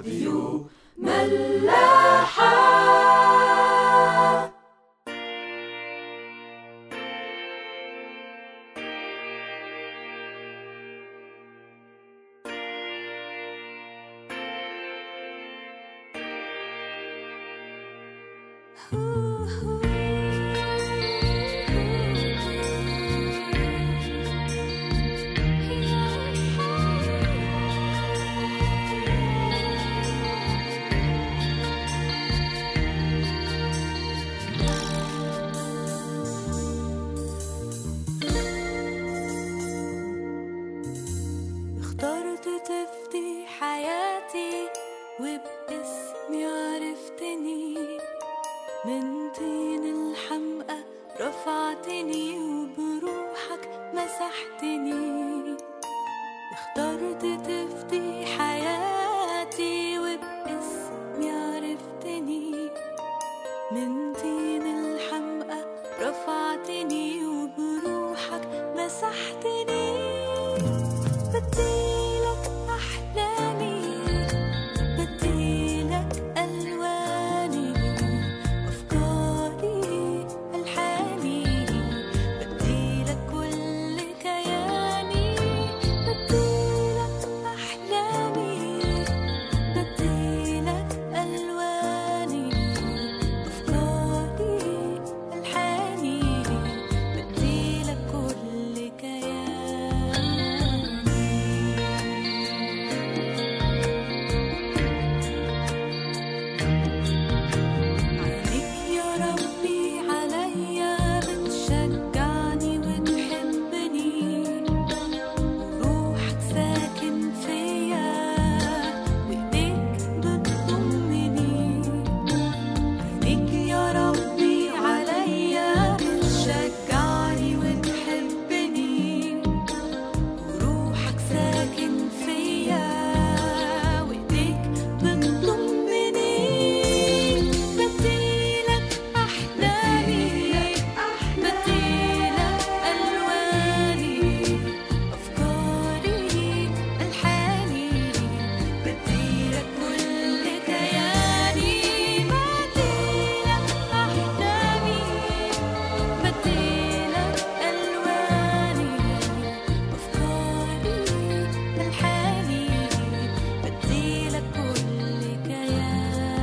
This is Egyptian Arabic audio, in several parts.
راديو ملاحة اخترت تفدي حياتي وباسمي عرفتني من طين الحمقى رفعتني وبروحك مسحتني اخترت تفدي حياتي وباسمي عرفتني من طين الحمقى رفعتني وبروحك مسحتني بديلك أحلامي بديلك ألواني أفكاري ألحاني بديلك كل كياني بديلك أحلامي بديلك ألواني أفكاري ألحاني بديلك كل كياني عينيك يا ربي عليا بتشجعني وتحبني وروحك ساكن فيا وايديك بتضمني عينيك يا ربي عليا بتشجعني وتحبني وروحك ساكن فيا وايديك بتضمني بديلك احلامي بديلك الواني افكاري الحاني بديلك كل كياني بديلك احلامي بديلك الواني افكاري الحاني بديلك كل كياني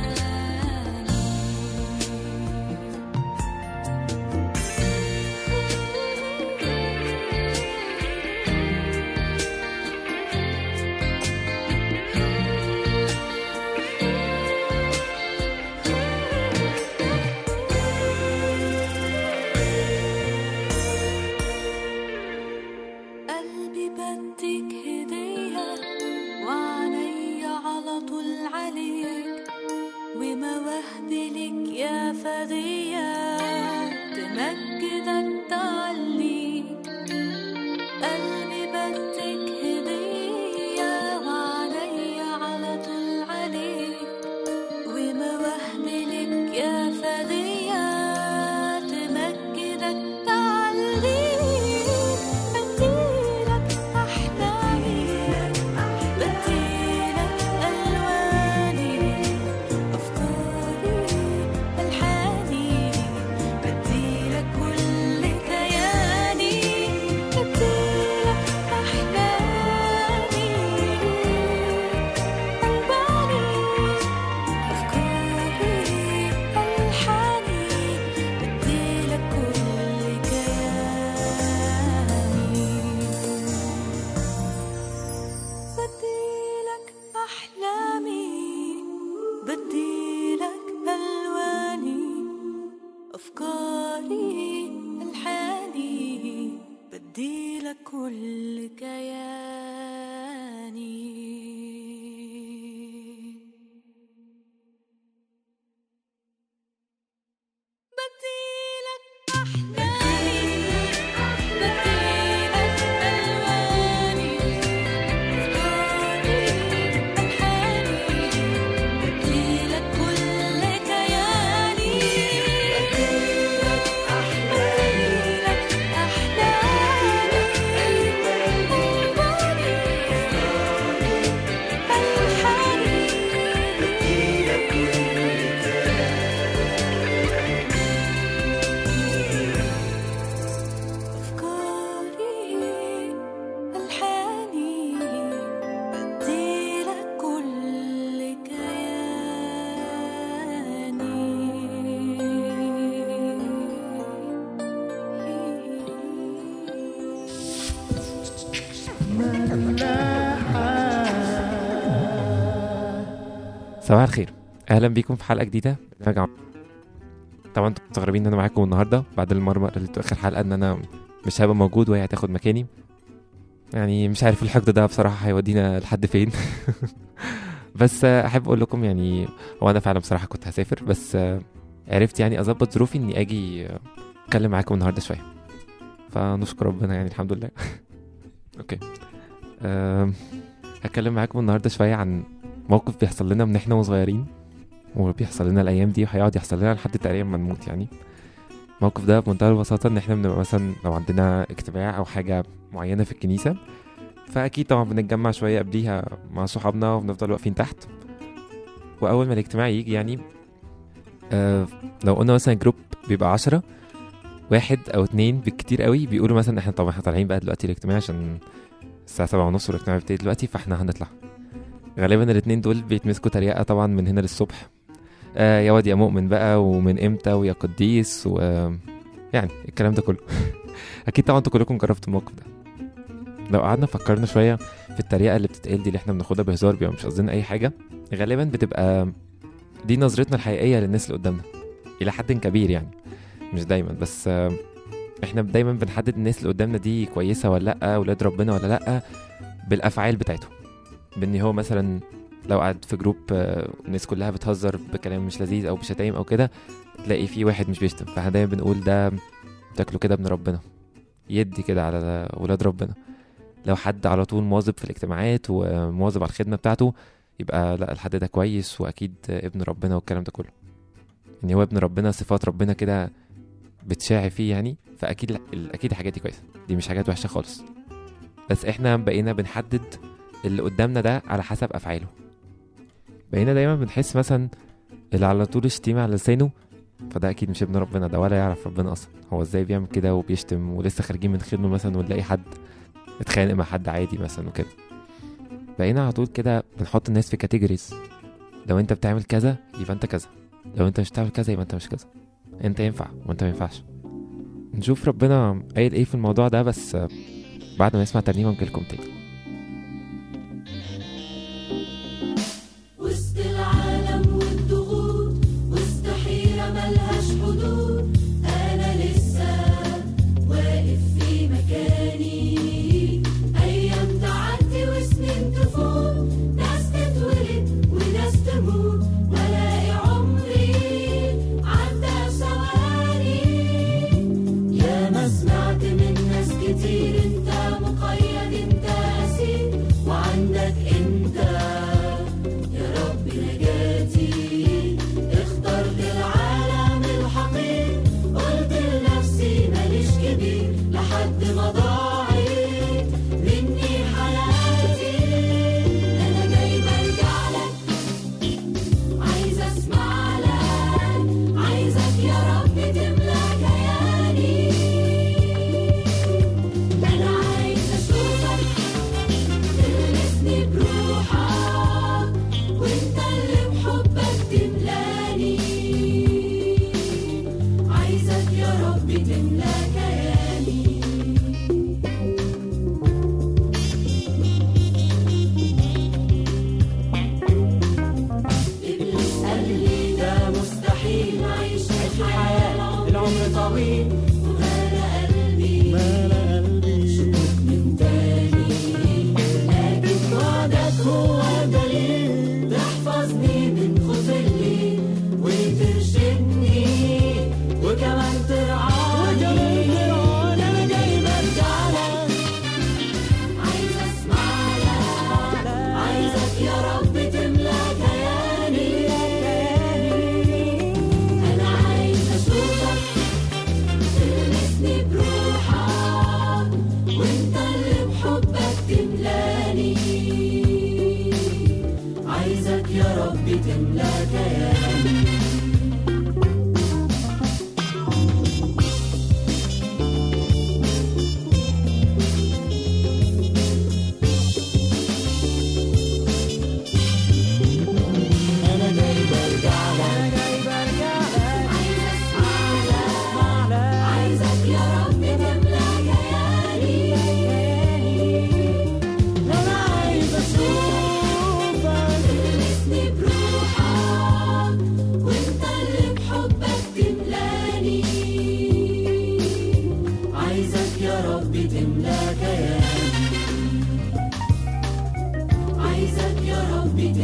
قلبي بديك هدية وعليا على طول عليك ومواهبي لك يا فدية تمجدك تعليك قلبي بديك هدية وعليا على طول عليك ومواهبي لك يا فدية تمجدك تعليك بديلك أحلامي بديلك ألواني أفكاري ألحاني بديلك كل صباح الخير اهلا بيكم في حلقه جديده برنامج عم... طبعا انتوا مستغربين ان انا معاكم النهارده بعد المره اللي اخر حلقه ان انا مش هبقى موجود وهي هتاخد مكاني يعني مش عارف الحقد ده بصراحه هيودينا لحد فين بس آه، احب اقول لكم يعني هو انا فعلا بصراحه كنت هسافر بس آه، عرفت يعني اظبط ظروفي اني اجي آه، اتكلم معاكم النهارده شويه فنشكر ربنا يعني الحمد لله اوكي أم، هتكلم معاكم النهارده شويه عن موقف بيحصل لنا من احنا وصغيرين وبيحصل لنا الايام دي وهيقعد يحصل لنا لحد تقريبا ما نموت يعني الموقف ده بمنتهى البساطه ان احنا بنبقى مثلا لو عندنا اجتماع او حاجه معينه في الكنيسه فاكيد طبعا بنتجمع شويه قبليها مع صحابنا وبنفضل واقفين تحت واول ما الاجتماع يجي يعني آه لو قلنا مثلا جروب بيبقى عشرة واحد او اتنين بالكتير قوي بيقولوا مثلا احنا طبعا احنا طالعين بقى دلوقتي الاجتماع عشان الساعه سبعة ونص والاجتماع بيبتدي دلوقتي فاحنا هنطلع غالبا الاتنين دول بيتمسكوا تريقة طبعا من هنا للصبح آه يا واد يا مؤمن بقى ومن امتى ويا قديس و يعني الكلام ده كله اكيد طبعا انتوا كلكم جربتوا الموقف ده لو قعدنا فكرنا شويه في التريقه اللي بتتقال دي اللي احنا بناخدها بهزار بيبقى مش قصدنا اي حاجه غالبا بتبقى دي نظرتنا الحقيقيه للناس اللي قدامنا الى حد كبير يعني مش دايما بس آه، احنا دايما بنحدد الناس اللي قدامنا دي كويسه ولا لا ولاد ربنا ولا لا بالافعال بتاعتهم بان هو مثلا لو قعد في جروب آه، الناس كلها بتهزر بكلام مش لذيذ او بشتايم او كده تلاقي في واحد مش بيشتم فاحنا دايما بنقول ده تاكله كده ابن ربنا يدي كده على ولاد ربنا لو حد على طول مواظب في الاجتماعات ومواظب على الخدمه بتاعته يبقى لا الحد ده كويس واكيد ابن ربنا والكلام ده كله ان هو ابن ربنا صفات ربنا كده بتشاع فيه يعني فاكيد اكيد الحاجات دي كويسه دي مش حاجات وحشه خالص بس احنا بقينا بنحدد اللي قدامنا ده على حسب افعاله بقينا دايما بنحس مثلا اللي على طول الشتيمه على لسانه فده اكيد مش ابن ربنا ده ولا يعرف ربنا اصلا هو ازاي بيعمل كده وبيشتم ولسه خارجين من خدمه مثلا ونلاقي حد اتخانق مع حد عادي مثلا وكده بقينا على طول كده بنحط الناس في كاتيجوريز لو انت بتعمل كذا يبقى انت كذا لو انت مش بتعمل كذا يبقى انت مش كذا انت ينفع وانت ما ينفعش نشوف ربنا قايل ايه في الموضوع ده بس آه، بعد ما نسمع ترنيمه نجيلكم تاني وسط العالم والضغوط وسط حيرة ملهاش حدود أنا لسه واقف في مكاني أيام تعدي وسنين تفوت ناس تتولد وناس تموت وألاقي عمري عدى ثواني يا ما سمعت من ناس كتير انت مقيد انت اسير وعندك انت يا رب نجاتي اخترت العالم الحقير قلت لنفسي ماليش كبير لحد ما ضاعت مني حياتي انا جاي برجع لك عايز اسمع لك عايزك يا رب تملى كياني انا عايز اشوفك تلمسني بروحك وانت اللي بحبك تملاني عايزك يا رب تملى كياني إبليس قال لي ده مستحيل أعيش الحياة العمر طويل ومال قلبي شكوك من تاني لكن وعدك هو دليل تحفظني من خوف الليل وترشدني وكمان ترعاني أنا جاي برجع لك عايز اسمع لك عايزك يا رب تملى كياني انا عايز اشوفك تلمسني بروحك وانت اللي بحبك تملاني عايزك يا رب تملى كياني انا جاي برجع لك عايز اسمع لك عايزك يا رب تملى كياني انا عايز اشوفك تلمسني بروحك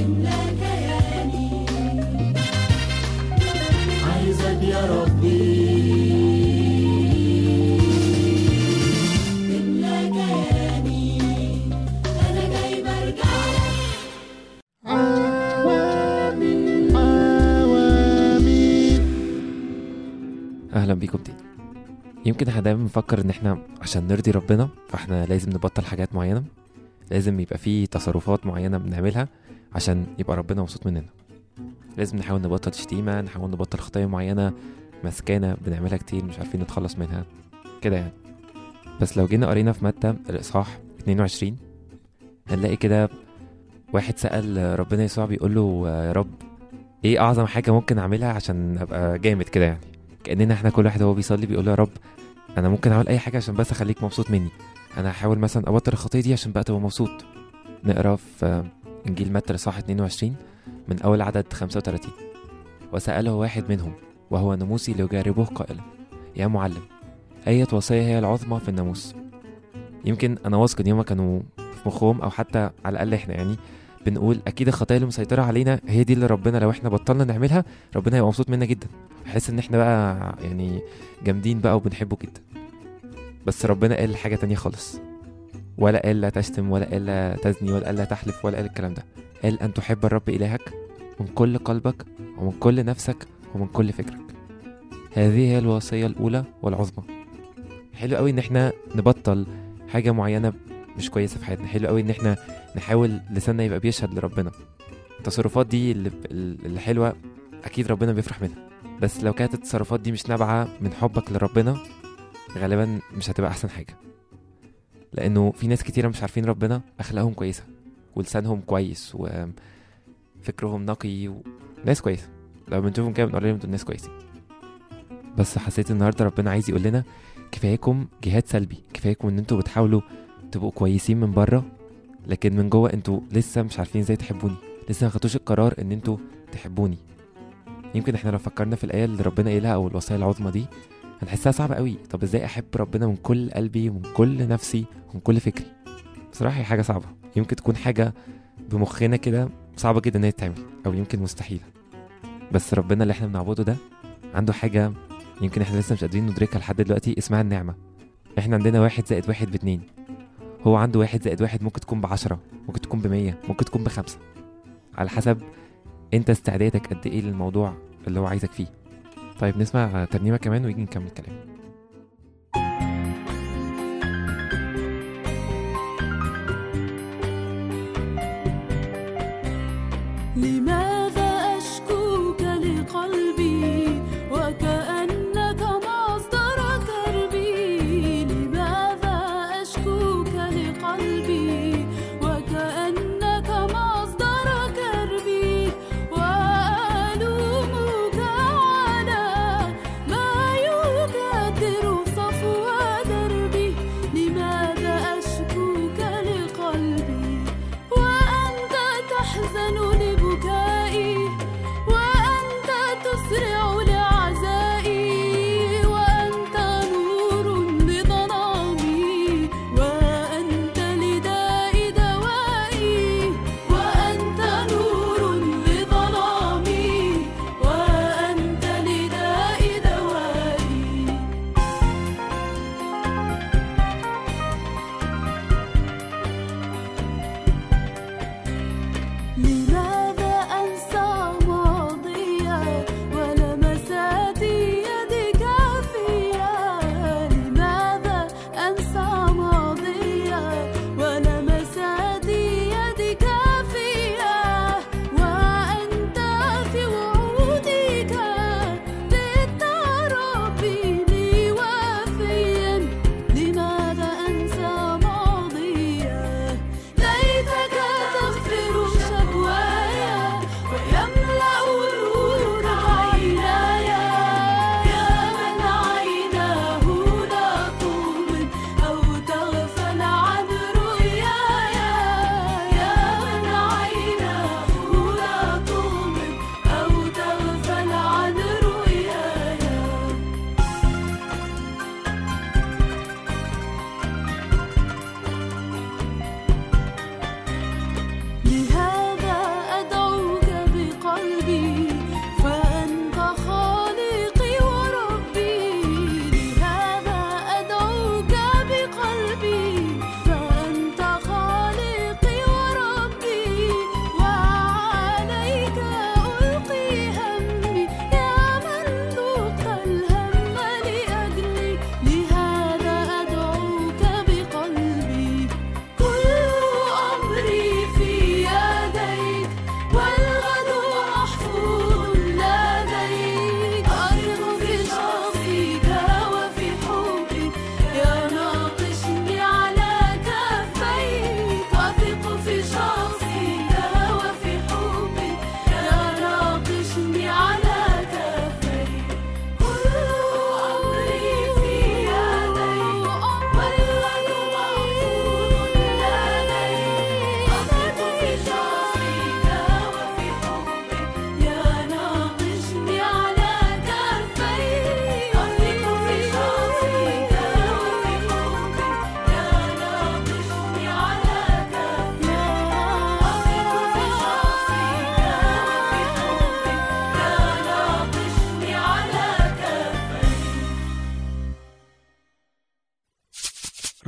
تملى كياني عايزك يا ربي تملى كياني أنا جاي برجع لك اهلا بيكم تاني يمكن احنا دايما بنفكر ان احنا عشان نرضي ربنا فاحنا لازم نبطل حاجات معينه لازم يبقى في تصرفات معينه بنعملها عشان يبقى ربنا مبسوط مننا لازم نحاول نبطل شتيمه نحاول نبطل خطايا معينه مسكانه بنعملها كتير مش عارفين نتخلص منها كده يعني بس لو جينا قرينا في متى الاصحاح 22 هنلاقي كده واحد سأل ربنا يسوع بيقول له يا رب ايه اعظم حاجه ممكن اعملها عشان ابقى جامد كده يعني كاننا احنا كل واحد هو بيصلي بيقول له يا رب انا ممكن اعمل اي حاجه عشان بس اخليك مبسوط مني انا هحاول مثلا ابطل الخطيه دي عشان بقى تبقى مبسوط نقرا في آه، انجيل متى الاصحاح 22 من اول عدد 35 وساله واحد منهم وهو ناموسي ليجاربه قائلا يا معلم أية وصية هي العظمى في الناموس يمكن أنا واثق إن يوم كانوا في مخهم أو حتى على الأقل إحنا يعني بنقول أكيد الخطايا اللي مسيطرة علينا هي دي اللي ربنا لو إحنا بطلنا نعملها ربنا هيبقى مبسوط منا جدا حس ان احنا بقى يعني جامدين بقى وبنحبه جدا بس ربنا قال حاجة تانية خالص ولا قال لا تشتم ولا قال لا تزني ولا قال لا تحلف ولا قال الكلام ده قال أن تحب الرب إلهك من كل قلبك ومن كل نفسك ومن كل فكرك هذه هي الوصية الأولى والعظمى حلو قوي إن احنا نبطل حاجة معينة مش كويسة في حياتنا حلو قوي إن احنا نحاول لساننا يبقى بيشهد لربنا التصرفات دي اللي, اللي حلوة أكيد ربنا بيفرح منها بس لو كانت التصرفات دي مش نابعة من حبك لربنا غالبا مش هتبقى أحسن حاجة لأنه في ناس كتيرة مش عارفين ربنا أخلاقهم كويسة ولسانهم كويس وفكرهم نقي وناس كويسة لو بنشوفهم كده بنقول لهم دول ناس كويسين بس حسيت النهاردة ربنا عايز يقول لنا كفاياكم جهاد سلبي كفاياكم ان انتوا بتحاولوا تبقوا كويسين من بره لكن من جوه انتوا لسه مش عارفين ازاي تحبوني لسه ما خدتوش القرار ان انتوا تحبوني يمكن احنا لو فكرنا في الآية اللي ربنا قايلها أو الوصية العظمى دي هنحسها صعبة قوي طب ازاي أحب ربنا من كل قلبي ومن كل نفسي ومن كل فكري بصراحة هي حاجة صعبة يمكن تكون حاجة بمخنا كده صعبة جدا إن هي تتعمل أو يمكن مستحيلة بس ربنا اللي احنا بنعبده ده عنده حاجة يمكن احنا لسه مش قادرين ندركها لحد دلوقتي اسمها النعمة احنا عندنا واحد زائد واحد باتنين هو عنده واحد زائد واحد ممكن تكون بعشرة ممكن تكون بمية ممكن تكون بخمسة على حسب انت استعدادك قد ايه للموضوع اللي هو عايزك فيه طيب نسمع ترنيمة كمان ويجي نكمل كلام لماذا أشكوك لقلبي وكأنك مصدر كربي لماذا أشكوك لقلبي وكأنك مصدر كربي وألومك على ما يكدر صفو دربي لماذا أشكوك لقلبي وأنت تحزن لبكائي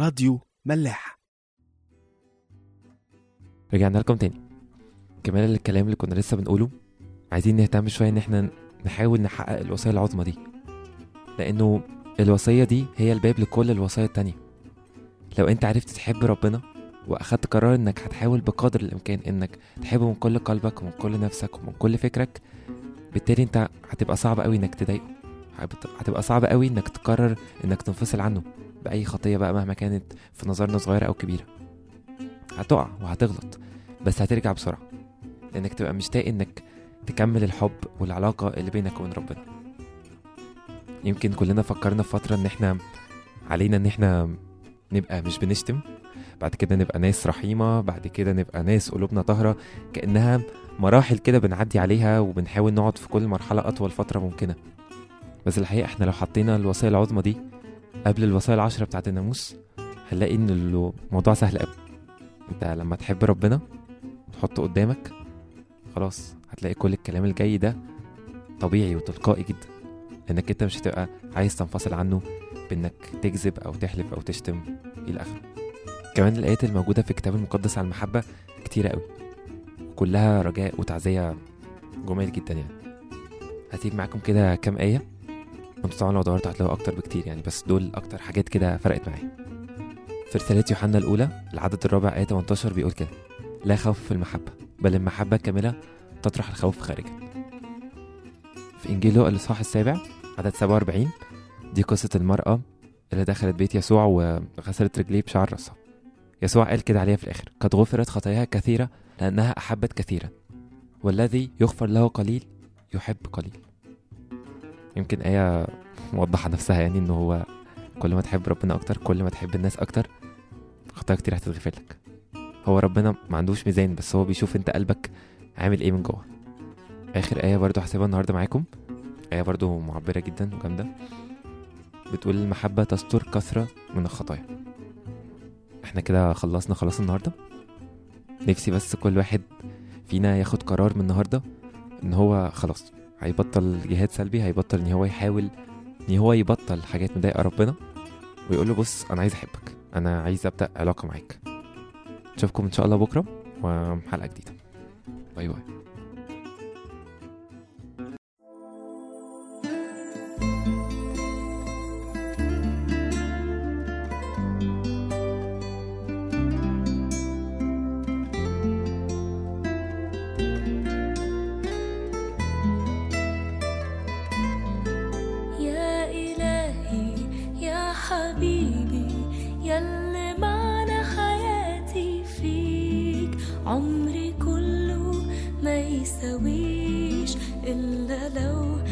راديو ملاح رجعنا لكم تاني كمان الكلام اللي كنا لسه بنقوله عايزين نهتم شوية ان احنا نحاول نحقق الوصية العظمى دي لانه الوصية دي هي الباب لكل الوصايا التانية لو انت عرفت تحب ربنا واخدت قرار انك هتحاول بقدر الامكان انك تحبه من كل قلبك ومن كل نفسك ومن كل فكرك بالتالي انت هتبقى صعب قوي انك تضايقه هت- هتبقى صعب قوي انك تقرر انك تنفصل عنه باي خطيه بقى مهما كانت في نظرنا صغيره او كبيره هتقع وهتغلط بس هترجع بسرعه لانك تبقى مشتاق انك تكمل الحب والعلاقه اللي بينك وبين ربنا يمكن كلنا فكرنا في فتره ان احنا علينا ان احنا نبقى مش بنشتم بعد كده نبقى ناس رحيمه بعد كده نبقى ناس قلوبنا طاهره كانها مراحل كده بنعدي عليها وبنحاول نقعد في كل مرحله اطول فتره ممكنه بس الحقيقه احنا لو حطينا الوصايا العظمى دي قبل الوصايا العشرة بتاعت الناموس هنلاقي ان الموضوع سهل قوي انت لما تحب ربنا تحطه قدامك خلاص هتلاقي كل الكلام الجاي ده طبيعي وتلقائي جدا لانك انت مش هتبقى عايز تنفصل عنه بانك تكذب او تحلف او تشتم الى اخره كمان الايات الموجوده في الكتاب المقدس على المحبه كتيره قوي كلها رجاء وتعزيه جمال جدا يعني هسيب معاكم كده كام ايه انتوا طبعا لو دورتوا هتلاقوا اكتر بكتير يعني بس دول اكتر حاجات كده فرقت معايا في رسالة يوحنا الأولى العدد الرابع آية 18 بيقول كده لا خوف في المحبة بل المحبة كاملة تطرح الخوف خارجا في إنجيل لوقا الإصحاح السابع عدد 47 دي قصة المرأة اللي دخلت بيت يسوع وغسلت رجليه بشعر راسها يسوع قال كده عليها في الآخر قد غفرت خطاياها كثيرة لأنها أحبت كثيرا والذي يغفر له قليل يحب قليل يمكن آية موضحة نفسها يعني إن هو كل ما تحب ربنا أكتر كل ما تحب الناس أكتر خطايا كتير هتتغفر لك هو ربنا ما عندوش ميزان بس هو بيشوف انت قلبك عامل ايه من جوه اخر ايه برضو هسيبها النهارده معاكم ايه برضو معبره جدا وجامده بتقول المحبه تستر كثره من الخطايا احنا كده خلصنا خلاص النهارده نفسي بس كل واحد فينا ياخد قرار من النهارده ان هو خلاص هيبطل جهاد سلبي هيبطل ان هو يحاول ان هو يبطل حاجات مضايقه ربنا ويقول له بص انا عايز احبك انا عايز ابدا علاقه معاك اشوفكم ان شاء الله بكره وحلقه جديده باي باي يا إلهي يا حبيبي يلي معنى حياتي فيك عمري كله ما يساويش إلا لو